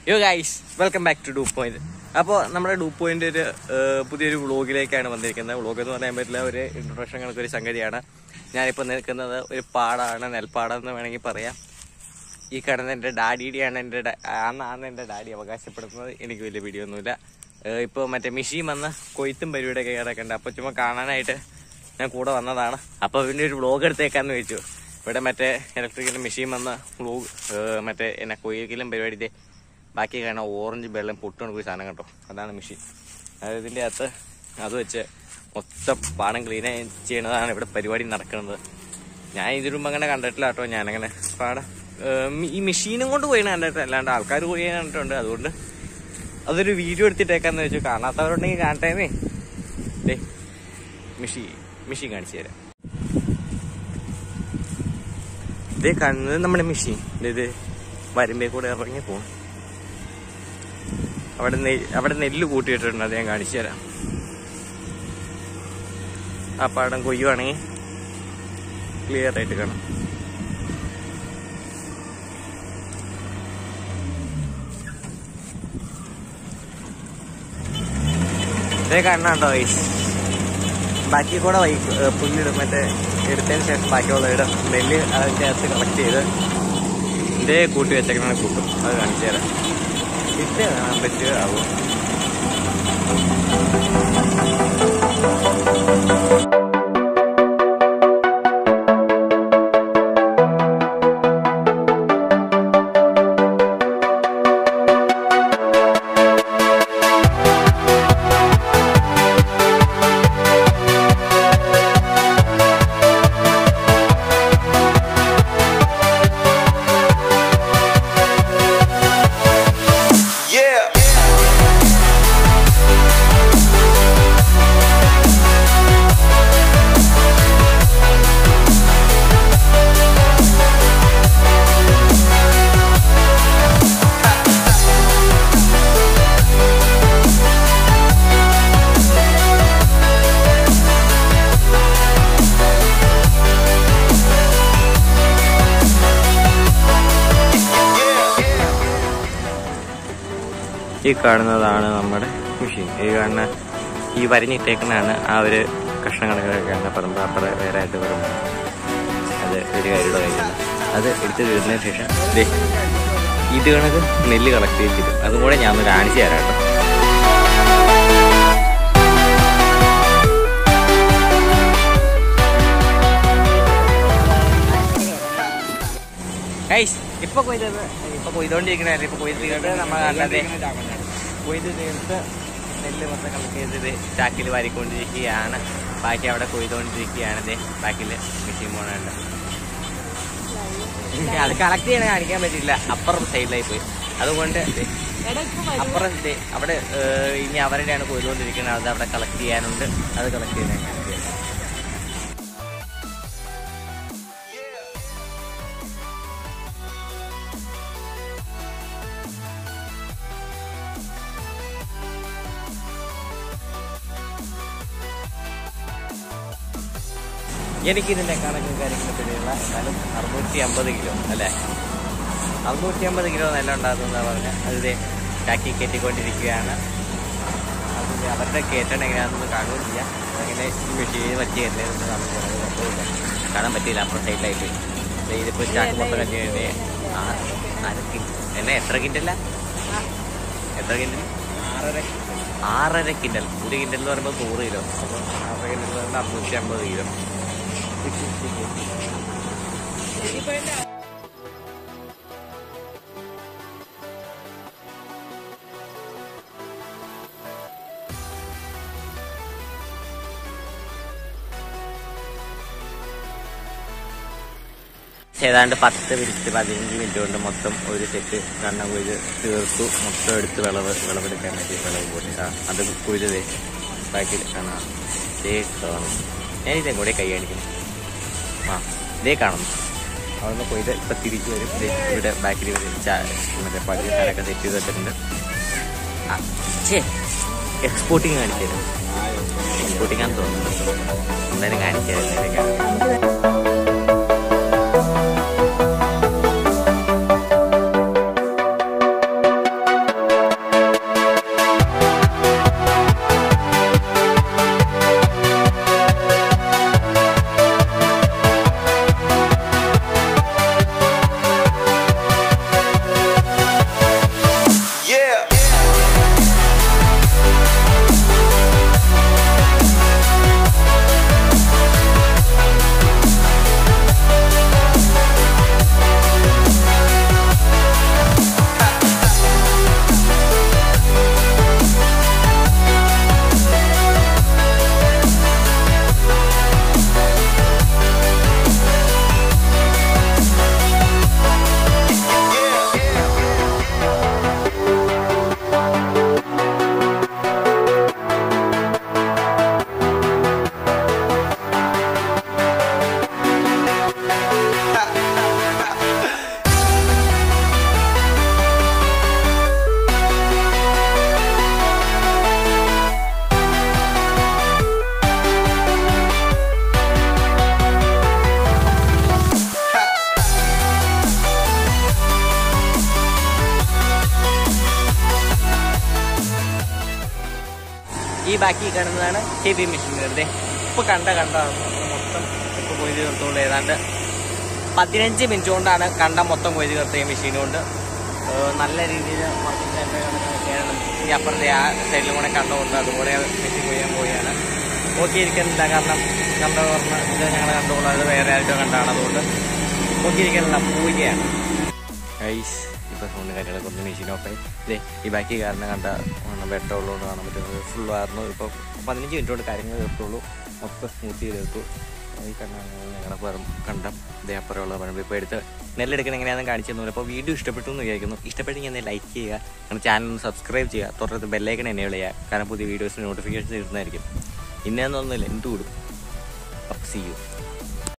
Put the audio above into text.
യോ guys welcome back to do point അപ്പോൾ നമ്മുടെ ഡൂ പോയിന്റ് ഒരു ഏഹ്, പുതിയൊരു വ്ളോഗിലേക്കാണ് വന്നിരിക്കുന്നത് വ്ളോഗ് എന്ന് പറയാൻ പറ്റില്ല ഒരു ഇൻട്രൊഡക്ഷൻ കണക്കൊരു സംഗതിയാണ് ഞാനിപ്പോൾ നിൽക്കുന്നത് ഒരു പാടാണ് നെൽപ്പാടം എന്ന് വേണമെങ്കിൽ പറയാം ഈ കിടന്ന എൻ്റെ ഡാഡിയുടെയാണ് എൻ്റെ ഡാ- ആന്നാണ് എൻ്റെ ഡാഡി അവകാശപ്പെടുന്നത് എനിക്ക് വലിയ പിടിയൊന്നുമില്ല ഏഹ്, ഇപ്പോൾ മറ്റേ മെഷീൻ വന്ന് കൊയ്ത്തും പരിപാടിയൊക്കെ കിടക്കുന്നുണ്ട് അപ്പോൾ ചുമ്മാ കാണാനായിട്ട് ഞാൻ കൂടെ വന്നതാണ് അപ്പോൾ പിന്നെ ഒരു വ്ളോഗ് എടുത്തേക്കാന്ന് വെച്ചു ഇവിടെ മറ്റേ ഇലക്ട്രിക്കൽ മെഷീൻ വന്ന് വ്ളോഗ് മറ്റേ എന്നെ കൊയ്ക്കലും പരിപാടിയുടെ ബാക്കി കാണാൻ ഓറഞ്ച് വെള്ളം പൊട്ടുകൊണ്ട് പോയി സാധനം കേട്ടോ അതാണ് മെഷീൻ അതായത് ഇതിൻ്റെ അകത്ത് അത് വെച്ച് മൊത്തം പാടം ക്ലീൻ ചെയ്യണതാണ് ഇവിടെ പരിപാടി നടക്കുന്നത് ഞാൻ ഇതിനു മുമ്പ് അങ്ങനെ കണ്ടിട്ടില്ല കേട്ടോ ഞാനങ്ങനെ പാടം ഏം, ഈ മെഷീനും കൊണ്ട് പോയി കണ്ടിട്ട് അല്ലാണ്ട് ആൾക്കാർ പോയി കണ്ടിട്ടുണ്ട് അതുകൊണ്ട് അതൊരു വീഡിയോ എടുത്തിട്ടേക്കാന്ന് വെച്ചു കാണാത്തവരുണ്ടെങ്കിൽ കാണട്ടേന്നേ ദേ മെഷീൻ മെഷീൻ കാണിച്ചു തരാം ഇതേ കാണുന്നത് നമ്മുടെ മെഷീൻ ഇത് വരുമ്പേ കൂടെ ഇറങ്ങി പോകും അവിടെ നെയ് അവിടെ നെല്ല് കൂട്ടിയിട്ടുണ്ട് അത് ഞാൻ കാണിച്ചു തരാം ആ പാടം കൊയ്യുവാണെങ്കിൽ ക്ലിയർ ആയിട്ട് കാണാം ഇതേ കാണാണ്ടോ വൈസ് ബാക്കി കൂടെ വൈ ഏഹ് പുല്ലിടും മറ്റേ എടുത്തതിന് ശേഷം ബാക്കിയുള്ള ഇടും നെല്ല് അതിൻ്റെ അകത്ത് കളക്ട് ചെയ്ത് ഇതേ കൂട്ടി വെച്ചേക്കണ കൂട്ടും അത് കാണിച്ചു തരാം ഇട്ട് കാണാൻ പറ്റുക ആവും Yeah. ഈ കാണുന്നതാണ് നമ്മുടെ മെഷീൻ ഈ കാണുന്ന ഈ വരഞ്ഞിട്ടേക്കുന്നതാണ് ആ ഒരു കഷ്ണങ്ങളൊക്കെയാണ് പറമ്പ് അപ്പുറം വേറെ ആയിട്ട് പറമ്പ് അത് ഒരു കാര്യയുടെ കാര്യമാണ് അത് എടുത്ത് തീർന്നതിന് ശേഷം ദേ ഇത് കണക്ക് നെല്ല് കളക്ട് ചെയ്തിട്ട് അതും കൂടെ ഞാൻ ഒന്ന് കാണിച്ചു തരാം കേട്ടോ ഗൈസ് ഇപ്പൊ കൊയ്തത് ഇപ്പൊ കൊയ്തോണ്ടിരിക്കണല്ലേ ഇപ്പൊ കൊയ്ത് തീർത്ത് നമ്മൾ കണ്ടതേ കൊയ്ത് തീർത്ത് നെല്ല് മൊത്തം കളക്ട് ചെയ്തത് ചാക്കിൽ വാരിക്കൊണ്ടിരിക്കുകയാണ് ബാക്കി അവിടെ കൊയ്തുകൊണ്ടിരിക്കുകയാണ് ദേ ബാക്കിൽ മെഷീൻ പോണുണ്ട് അത് കളക്ട് ചെയ്യണ കാണിക്കാൻ പറ്റില്ല അപ്പുറം സൈഡിലായി പോയി അതുകൊണ്ട് ദേ അപ്പുറം ദേ അവിടെ ഏഹ്, ഇനി അവരുടെയാണ് കൊയ്തുകൊണ്ടിരിക്കുന്നത് അത് അവിടെ കളക്ട് ചെയ്യാനുണ്ട് അത് കളക്ട് ചെയ്യാൻ കാണിക്കാം എനിക്കിതിന്റെ കണക്കും കാര്യങ്ങളും പിടിയുള്ള എന്നാലും അറുന്നൂറ്റി അമ്പത് കിലോ അല്ലേ അറുന്നൂറ്റി അമ്പത് കിലോ നെല്ല് ഉണ്ടാകുന്ന പറഞ്ഞാൽ അത് ദേ ചാക്കി കയറ്റിക്കൊണ്ടിരിക്കുകയാണ് അത് ദേ അവരുടെ കയറ്റണം എങ്ങനെയാണെന്ന് കാണുകയും ചെയ്യാം അങ്ങനെ ഈ മെഷീൻ വച്ച് കയറ്റുന്നത് നമുക്ക് വളരെ സംഭവമില്ല കാണാൻ പറ്റിയില്ല അപ്പുറം സൈഡിലായി പോയി ദേ ഇതിപ്പോൾ ചാക്ക് മൊത്തം കത്തി കഴിഞ്ഞ് അര കിൻഡ് എന്നെ എത്ര കിൻഡല്ല എത്ര കിൻഡൽ ആറര ആറര കിൻഡൽ ഒരു കിൻഡൽ എന്ന് പറയുമ്പോൾ നൂറ് കിലോ അപ്പോൾ ആറര കിൻഡൽ എന്ന് പറയുമ്പോൾ അറുന്നൂറ്റി അമ്പത് കിലോ ഏതാണ്ട് പത്ത് മിനിറ്റ് പതിനഞ്ച് മിനിറ്റ് കൊണ്ട് മൊത്തം ഒരു സെറ്റ് കണ്ണം കൊയ്ത് തീർത്തു മൊത്തം എടുത്ത് വിളവ് വിളവെടുക്കാൻ വേണ്ടി വിളവ് പോയി ആ അത് കൊയ്തതേ ബാക്കിൽ കാണാം ദേ കാണും ഞാൻ ഇതേ കൂടെ കൈ കാണിക്കുന്നു ആ ഇതേ കാണുന്നു അവിടുന്ന് കൊയ്ത് ഇപ്പം തിരിച്ചു വരും ദേ ഇവിടെ ബാക്കിൽ വരും ചാ- മറ്റേ പകുതി സ്ഥലമൊക്കെ സെറ്റ് ചെയ്ത് വെച്ചിട്ടുണ്ട് ആ ചേ എക്സ്പോർട്ടിങ് കാണിച്ചു തരും എക്സ്പോർട്ടിങ് ആണെന്ന് തോന്നുന്നു എന്തായാലും കാണിച്ചു തരാം ഈ ബാക്കി കാണുന്നതാണ് ഹെവി മെഷീനുകൾ ഇപ്പൊ കണ്ട കണ്ടാണ് മൊത്തം ഇപ്പൊ കൊയ്ത് തീർത്തുകൊണ്ട് ഏതാണ്ട് പതിനഞ്ച് മിനിറ്റ് കൊണ്ടാണ് കണ്ട മൊത്തം കൊയ്ത് തീർത്ത ഈ മെഷീൻ കൊണ്ട് ഏഹ് നല്ല രീതിയിൽ ഈ അപ്പുറത്തെ ആ സൈഡിലും കൂടെ കണ്ടുകൊണ്ട് അതുപോലെ മെഷീൻ കൊയ്യാൻ പോവുകയാണ് നോക്കിയിരിക്കുന്നില്ല കാരണം കണ്ട പറഞ്ഞ ഇത് ഞങ്ങൾ കണ്ടുകൊള്ളത് വേറെ ആർക്കോ കണ്ടാണ് അതുകൊണ്ട് നോക്കിയിരിക്കുന്നില്ല പോവുകയാണ് ഐസ് ഇപ്പൊ ഫോണിന്റെ കാര്യങ്ങളൊക്കെ ഒന്ന് മെഷീൻ ഓഫ് ആയി ഇതേ ഈ ബാക്കി കാരണം കണ്ട വെട്ടമുള്ളതുകൊണ്ട് കാണാൻ പറ്റുന്നത് ഫുൾ ആയിരുന്നു ഇപ്പൊ പതിനഞ്ച് മിനിറ്റ് കൊണ്ട് കാര്യങ്ങൾ തീർത്തുള്ളൂ മൊത്തം സ്മൂത്ത് ചെയ്ത് തീർത്തു ഈ കണ്ട ഞങ്ങളുടെ പറമ്പ് കണ്ടം ഇതേ അപ്പുറമുള്ള പറമ്പ് ഇപ്പോൾ എടുത്ത് നെല്ലെടുക്കുന്ന എങ്ങനെയാണെന്ന് കാണിച്ചു തന്നു അപ്പോൾ വീഡിയോ ഇഷ്ടപ്പെട്ടു എന്ന് വിചാരിക്കുന്നു ഇഷ്ടപ്പെട്ടെങ്കിൽ ഒന്ന് ലൈക്ക് ചെയ്യുക നമ്മുടെ ചാനൽ ഒന്ന് സബ്സ്ക്രൈബ് ചെയ്യുക തുടർന്ന് ബെല്ലൈക്കൺ എനേബിൾ ചെയ്യുക കാരണം പുതിയ വീഡിയോസിന് നോട്ടിഫിക്കേഷൻ കിട്ടുന്നതായിരിക്കും ഇന്നൊന്നുമില്ല എന്ത് കൂടും അപ്പം സി യു